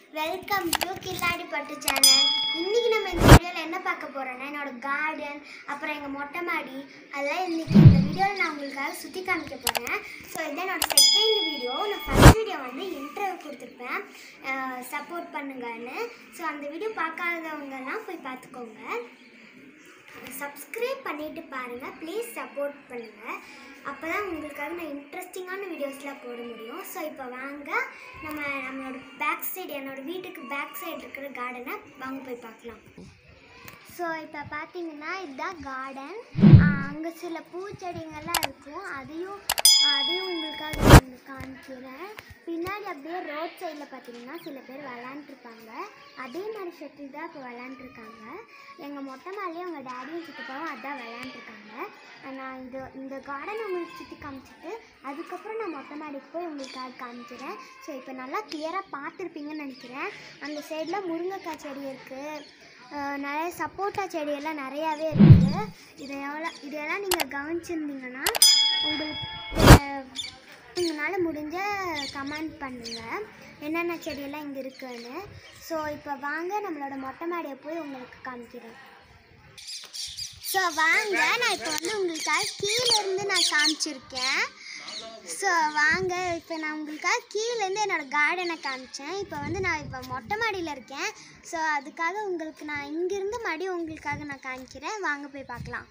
welcome to கில்லாடி பட்டு channel இன்னைக்கு நம்ம இந்த வீடியோவில் என்ன பார்க்க போறோம்னா என்னோட கார்டன் அப்புறம் எங்கள் மொட்டை மாடி அதெல்லாம் இன்னைக்கு இந்த வீடியோவில் நான் உங்களுக்காக சுற்றி காமிக்க போகிறேன் ஸோ இது என்னோட செகண்ட் வீடியோ நான் ஃபர்ஸ்ட் வீடியோ வந்து இன்டர்வியூ கொடுத்துருப்பேன் சப்போர்ட் பண்ணுங்கன்னு ஸோ அந்த வீடியோ பார்க்காதவங்கலாம் போய் பார்த்துக்கோங்க சப்ஸ்கிரைப் பண்ணிட்டு பாருங்க ப்ளீஸ் சப்போர்ட் பண்ணுங்க அப்போ தான் உங்களுக்காக நான் இன்ட்ரெஸ்டிங்கான வீடியோஸ்லாம் போட முடியும் ஸோ இப்போ வாங்க நம்ம நம்மளோட பேக் சைடு என்னோட வீட்டுக்கு பேக் சைடு இருக்கிற கார்டனை வாங்க போய் பார்க்கலாம் ஸோ இப்போ பார்த்தீங்கன்னா இதுதான் கார்டன் அங்கே சில பூச்செடிங்கெல்லாம் இருக்கும் அதையும் அதையும் உங்களுக்காக நான் காமிக்கிறேன் பின்னாடி அப்படியே ரோட் சைடில் பார்த்தீங்கன்னா சில பேர் விளாண்டுருப்பாங்க அதே மாதிரி ஷட்டில் தான் இப்போ விளாண்டுருக்காங்க எங்கள் மொட்டை மாலையும் அவங்க டேடியும் சித்தப்பாவும் அதான் விளாண்டுருக்காங்க நான் இது இந்த கார்டன் உங்களுக்கு சுற்றி காமிச்சிட்டு அதுக்கப்புறம் நான் மொட்டை மாடிக்கு போய் உங்களுக்காக காமிக்கிறேன் ஸோ இப்போ நல்லா கிளியராக பார்த்துருப்பீங்கன்னு நினைக்கிறேன் அந்த சைடில் முருங்கைக்காய் செடி இருக்குது அஹ் நிறைய சப்போட்டா செடியெல்லாம் நிறையாவே இருக்குது இதையெல்லாம் இதையெல்லாம் நீங்கள் கவனிச்சிருந்தீங்கன்னா உங்களுக்கு உங்களால் முடிஞ்ச கமெண்ட் பண்ணுங்கள் என்னென்ன செடியெல்லாம் இங்கே இருக்குன்னு ஸோ இப்போ வாங்க நம்மளோட மொட்டை மாடியை போய் உங்களுக்கு காமிக்கிறேன் ஸோ வாங்க நான் இப்போ வந்து உங்களுக்காக கீழே இருந்து நான் காமிச்சிருக்கேன் ஸோ வாங்க இப்போ நான் உங்களுக்காக கீழேருந்து என்னோட கார்டனை காமிச்சேன் இப்போ வந்து நான் இப்போ மொட்டை மாடியில் இருக்கேன் ஸோ அதுக்காக உங்களுக்கு நான் இங்கிருந்து மடி உங்களுக்காக நான் காமிக்கிறேன் வாங்க போய் பார்க்கலாம்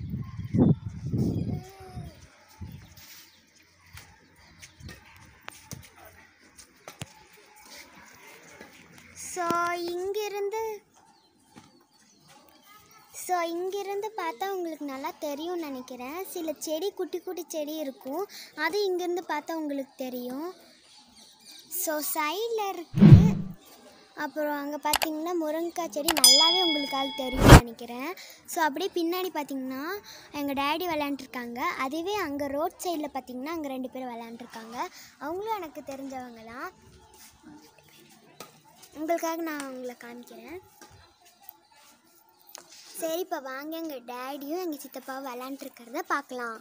ஸோ இங்கிருந்து ஸோ இங்கிருந்து பார்த்தா உங்களுக்கு நல்லா தெரியும்னு நினைக்கிறேன் சில செடி குட்டி குட்டி செடி இருக்கும் அது இங்கேருந்து பார்த்தா உங்களுக்கு தெரியும் ஸோ சைடில் இருக்கு அப்புறம் அங்கே பார்த்தீங்கன்னா முருங்கைக்காய் செடி நல்லாவே உங்களுக்காக தெரியும்னு நினைக்கிறேன் ஸோ அப்படியே பின்னாடி பார்த்தீங்கன்னா எங்கள் டேடி விளையாண்டுருக்காங்க அதுவே அங்கே ரோட் சைடில் பார்த்தீங்கன்னா அங்கே ரெண்டு பேரும் விளையாண்டுருக்காங்க அவங்களும் எனக்கு தெரிஞ்சவங்க தான் உங்களுக்காக நான் உங்களை காமிக்கிறேன் சரி இப்போ வாங்க எங்கள் டேடியும் எங்கள் சித்தப்பாவும் விளாண்டுருக்கிறத பார்க்கலாம்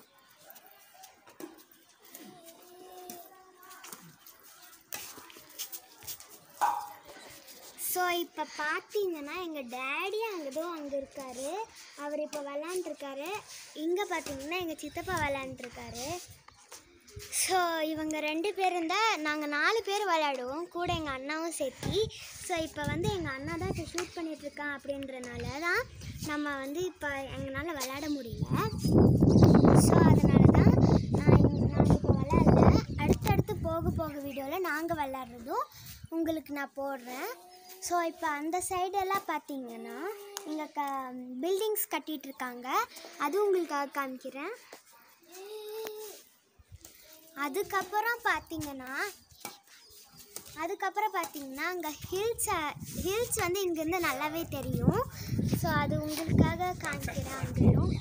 ஸோ இப்போ பார்த்தீங்கன்னா எங்கள் டேடி அங்கேதோ அங்கே இருக்காரு அவர் இப்போ விளாண்டுருக்காரு இங்கே பார்த்தீங்கன்னா எங்கள் சித்தப்பா விளாண்டுருக்காரு ஸோ இவங்க ரெண்டு பேரும் தான் நாங்கள் நாலு பேர் விளையாடுவோம் கூட எங்கள் அண்ணாவும் சேர்த்தி ஸோ இப்போ வந்து எங்கள் அண்ணா தான் இப்போ ஷூட் பண்ணிகிட்ருக்கான் அப்படின்றனால தான் நம்ம வந்து இப்போ எங்களால் விளையாட முடியல ஸோ அதனால தான் நான் இங்க- நாங்கள் இப்போ விளையாடல அடுத்தடுத்து போக போக வீடியோவில் நாங்கள் விளையாடுறதும் உங்களுக்கு நான் போடுறேன் ஸோ இப்போ அந்த சைடெல்லாம் பார்த்தீங்கன்னா இங்கே க பில்டிங்ஸ் கட்டிகிட்டு இருக்காங்க அதுவும் உங்களுக்காக காமிக்கிறேன் அதுக்கப்புறம் பார்த்தீங்கன்னா அதுக்கப்புறம் பார்த்தீங்கன்னா அங்கே ஹில்ஸ் ஹில்ஸ் வந்து இங்கேருந்து நல்லாவே தெரியும் ஸோ அது உங்களுக்காக காமிக்கிறேன் அங்கேயும்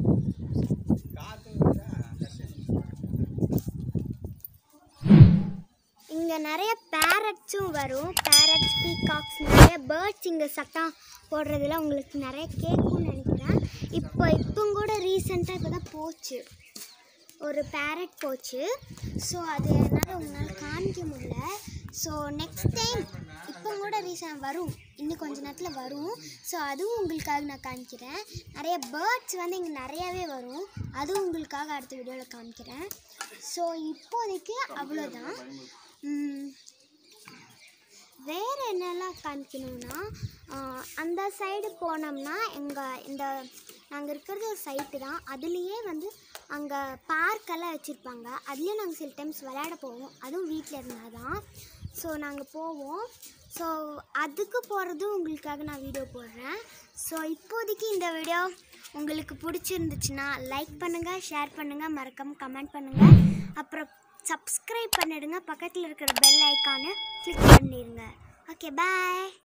இங்கே நிறைய பேரட்ஸும் வரும் பேரட்ஸ் பீகாக்ஸ் நிறைய பேர்ட்ஸ் இங்கே சத்தம் போடுறதுல உங்களுக்கு நிறைய கேட்கும்னு நினைக்கிறேன் இப்போ இப்போ கூட ரீசெண்டாக இப்போ தான் போச்சு ஒரு பேரட் போச்சு ஸோ அது என்னால் உங்களால் காமிக்க முடியல ஸோ நெக்ஸ்ட் டைம் இப்போ கூட ரீசன் வரும் இன்னும் கொஞ்ச நேரத்தில் வரும் ஸோ அதுவும் உங்களுக்காக நான் காமிக்கிறேன் நிறைய பேர்ட்ஸ் வந்து இங்கே நிறையாவே வரும் அதுவும் உங்களுக்காக அடுத்த வீடியோவில் காமிக்கிறேன் ஸோ இப்போதைக்கு அவ்வளோதான் உம், வேறு என்னெல்லாம் காமிக்கணும்னா ஆஹ், அந்த சைடு போனோம்னா எங்கள் இந்த நாங்கள் இருக்கிறது ஒரு சைட்டு தான் அதுலேயே வந்து அங்கே பார்க்கெல்லாம் வச்சுருப்பாங்க அதுலேயும் நாங்கள் சில டைம்ஸ் விளையாட போவோம் அதுவும் வீட்டில் இருந்தால் தான் ஸோ நாங்கள் போவோம் ஸோ அதுக்கு போகிறதும் உங்களுக்காக நான் வீடியோ போடுறேன் ஸோ இப்போதைக்கு இந்த வீடியோ உங்களுக்கு பிடிச்சிருந்துச்சுன்னா லைக் பண்ணுங்கள் ஷேர் பண்ணுங்கள் மறக்காம கமெண்ட் பண்ணுங்கள் அப்புறம் சப்ஸ்கிரைப் பண்ணிடுங்க பக்கத்தில் இருக்கிற பெல் ஐக்கானை கிளிக் பண்ணிடுங்க ஓகே பாய்